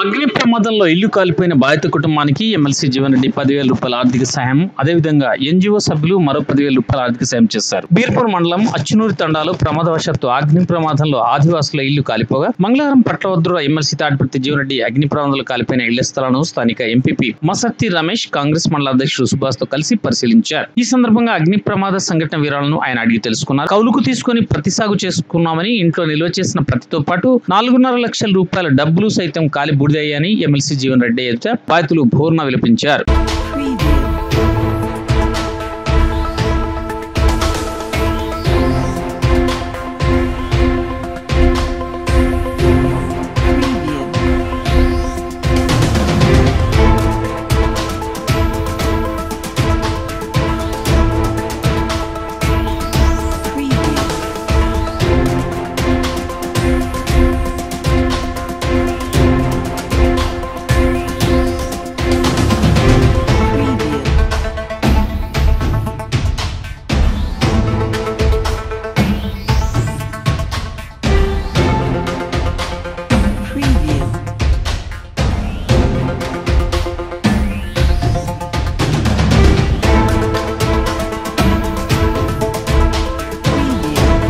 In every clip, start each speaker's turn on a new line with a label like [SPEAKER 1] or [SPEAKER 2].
[SPEAKER 1] అగ్ని ప్రమాదంలో ఇల్లు కాలిపోయిన బాధిత కుటుంబానికి ఎమ్మెల్సీ జీవన్ రెడ్డి పదివేల రూపాయల ఆర్థిక సాయం అదేవిధంగా ఎన్జిఓ సభ్యులు మరో పదివేల రూపాయల ఆర్థిక సాయం చేశారు బీర్పూర్ మండలం అచ్చునూరు తండాలో ప్రమాదవశాత్తు అగ్ని ప్రమాదంలో ఆదివాసుల ఇల్లు కాలిపోగా మంగళవారం పట్లవద్దుల ఎమ్మెల్సీ తాడిపర్తి జీవన్ రెడ్డి అగ్ని ప్రమాదంలో కాలిపోయిన ఇళ్ల స్థలాలను స్థానిక ఎంపీపీ మసత్తి రమేష్ కాంగ్రెస్ మండల అధ్యక్షుడు సుభాష్ తో కలిసి పరిశీలించారు ఈ సందర్భంగా అగ్ని ప్రమాద సంఘటన వివరాలను ఆయన అడిగి తెలుసుకున్నారు కౌలుకు తీసుకుని ప్రతి సాగు చేసుకున్నామని ఇంట్లో నిల్వ చేసిన ప్రతితో పాటు నాలుగున్నర లక్షల రూపాయల డబ్బులు సైతం కాలి బూడిదయ్యాయని ఎమ్మెల్సీ జీవన్ రెడ్డి ఎదుట బాధితులు భోర్న విలపించారు
[SPEAKER 2] Preview. Preview. Preview. Preview. Preview. Preview.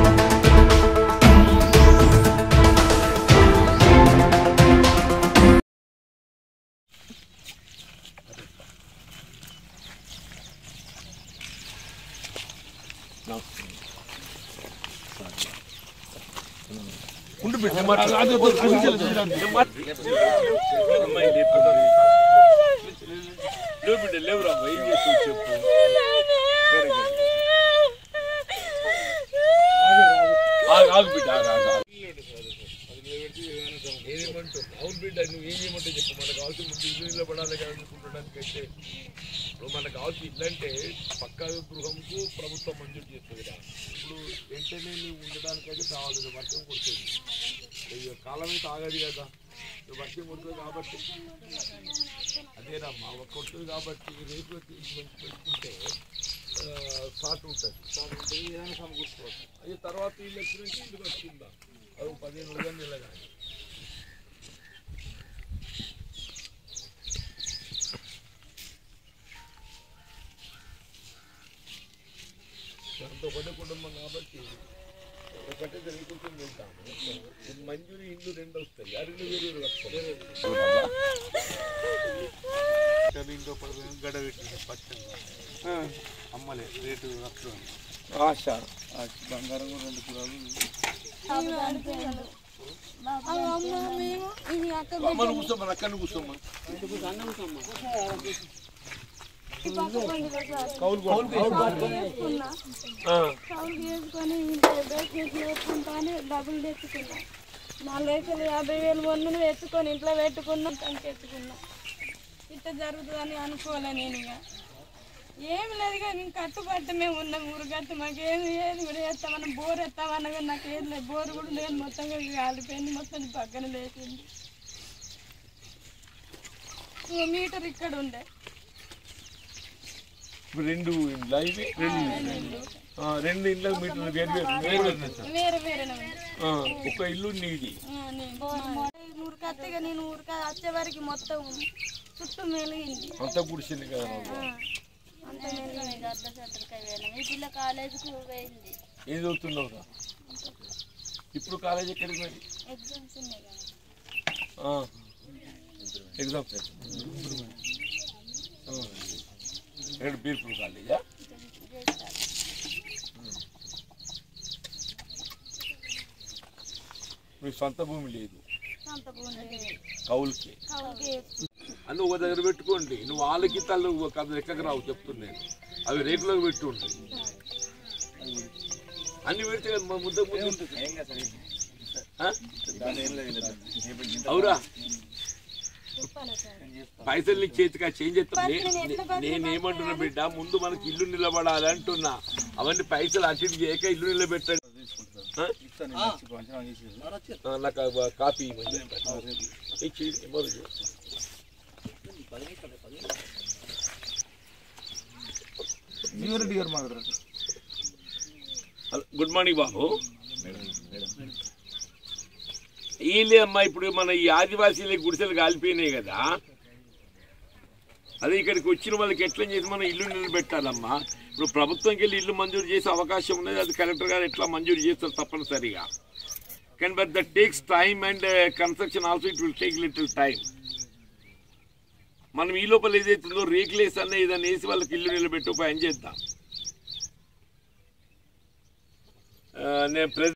[SPEAKER 3] ఆగు బిడ్డ ఆగు ఆగు ఆగు. అవును బిడ్డ నువ్వు ఏం చేయమంటే చెప్పు మనకు కావాల్సిన ముందు ఇల్లు నిలబడాలి కదా అనుకుంటున్నానికి అయితే ఇప్పుడు మనకు కావాల్సిన ఇల్లు అంటే పక్కా గృహంకు ప్రభుత్వం మంజూరు చేస్తుంది కదా ఇప్పుడు వెంటనే నువ్వు ఉండడానికైతే కావాలి ఇది వర్షం కొడుతుంది ఇక కాలం అయితే ఆగదు కదా ఇది వర్షం కొడుతుంది కాబట్టి అదేనమ్మా ఒక కొడుతుంది కాబట్టి రేపు మంచి పెట్టుకుంటే షార్ట్ ఉంటుంది షార్ట్ ఉంటుంది ఏదైనా సమకూర్చుకోవచ్చు అది తర్వాత ఇల్లు వచ్చినాక ఇల్లు కట్టుకుందాం అది ఒక పదిహేను రోజులు నెల కానీ దాంతో ఒకటే కుటుంబం కాబట్టి ఒకటే జరుగుతుంది వెళ్తాము ఇది మంజూరి ఇల్లు రెండు వస్తాయి ఆ రెండు వేరు వేరు కట్టుకోవాలి
[SPEAKER 4] ఇంకో పడిపోయిన గడ పెట్టింది పచ్చగా అమ్మలే రేటు లక్షలు
[SPEAKER 3] ఆశ
[SPEAKER 4] బంగారం కూడా రెండు కిలోలు
[SPEAKER 3] అమ్మను కూర్చోమ్మా అక్కడ కూర్చోమ్మా
[SPEAKER 5] కౌలు చేసుకొని ఇంట్లో బేస్ వేసుకుంటానే డబ్బులు తెచ్చుకున్నా నాలుగు లక్షలు యాభై వేలు మొన్న ఎత్తుకొని ఇంట్లో పెట్టుకున్నాం తనకి ఎత్తుకున్నా ఇట్లా జరుగుతుందని అనుకోలే నేను ఇక ఏం లేదు ఇక మేము కట్టుబట్ట మేము ఉన్నాం ఊరుగట్టు మాకేమి ఏది కూడా వేస్తాం మనం బోర్ ఎత్తామన్నా కానీ నాకు ఏది లేదు బోర్ కూడా లేదు మొత్తంగా కాలిపోయింది మొత్తం పక్కన లేచింది ఇంకో మీటర్ ఇక్కడ ఉండే
[SPEAKER 3] ఇప్పుడు రెండు ఇండ్ల ఇవి రెండు ఆ, రెండు ఇండ్ల మీటర్లు వేరు వేరు వేరు వేరు ఉన్నాయి.
[SPEAKER 5] వేరే వేరే
[SPEAKER 3] ఆ, ఒక ఇల్లు నీది
[SPEAKER 5] ఊరు కత్తగా నేను ఊరికి వచ్చే వరకు మొత్తం చుట్టూ మెలిగింది
[SPEAKER 3] అంతా పుడిచింది కదా
[SPEAKER 5] అంత మెలిగింది అర్ధ శతకాయ ఈ పిల్ల కాలేజీకి పోయింది
[SPEAKER 3] ఏం చదువుతున్నావు రా? ఇప్పుడు కాలేజ్ ఎక్కడికి మరి
[SPEAKER 5] ఎగ్జామ్స్ ఉన్నాయి కదా
[SPEAKER 3] ఆ. ఎగ్జామ్స్ ఆ. ఎక్కడ బీర్పూర్ కాలేజా మీ సొంత భూమి లేదు
[SPEAKER 5] అంత బాగుంది
[SPEAKER 3] కౌలుకి
[SPEAKER 5] కౌలుకి
[SPEAKER 3] అన్ని ఒక దగ్గర పెట్టుకోండి నువ్వు వాళ్ళకి తల్లు ఒక లెక్కకు రావు చెప్తున్నాను అవి రేకులోకి పెట్టి ఉంటాయి అన్ని పెడితే కదా మా ముద్ద ముద్ద ఆ? అవురా పైసలు నీ చేతికి చేంజ్ చేస్తా నేనేమంటున్నా బిడ్డ ముందు మనకి ఇల్లు నిలబడాలి అంటున్నా అవన్నీ పైసలు అటు ఇటు చేయక ఇల్లు నిలబెట్టండి ఆ? ఆ, నాకు ఆ కాపీ ఇవ్వండి. ఇచ్చి ఇవ్వరు.
[SPEAKER 4] జీవరెడ్డి గారు మాట్లాడారు
[SPEAKER 3] హలో, గుడ్ మార్నింగ్ బాబు వీళ్ళే అమ్మా ఇప్పుడు మన ఈ ఆదివాసీల గుడిసెలు కాలిపోయినాయి కదా అదే ఇక్కడికి వచ్చిన వాళ్ళకి ఎట్లా చేసి మనం ఇల్లు నిలబెట్టాలమ్మా ఇప్పుడు ప్రభుత్వంకి వెళ్ళి ఇల్లు మంజూరు చేసే అవకాశం ఉన్నది అది కలెక్టర్ గారు ఎట్లా మంజూరు చేస్తారు తప్పనిసరిగా కానీ but that takes time and construction also it will take little time మనం ఈ లోపల ఏదైతుందో రేకులేసి అన్న ఏదైనా వేసి వాళ్ళకి ఇల్లు నిలబెట్టి పని చేద్దాం ఆ, నేను ప్రెస్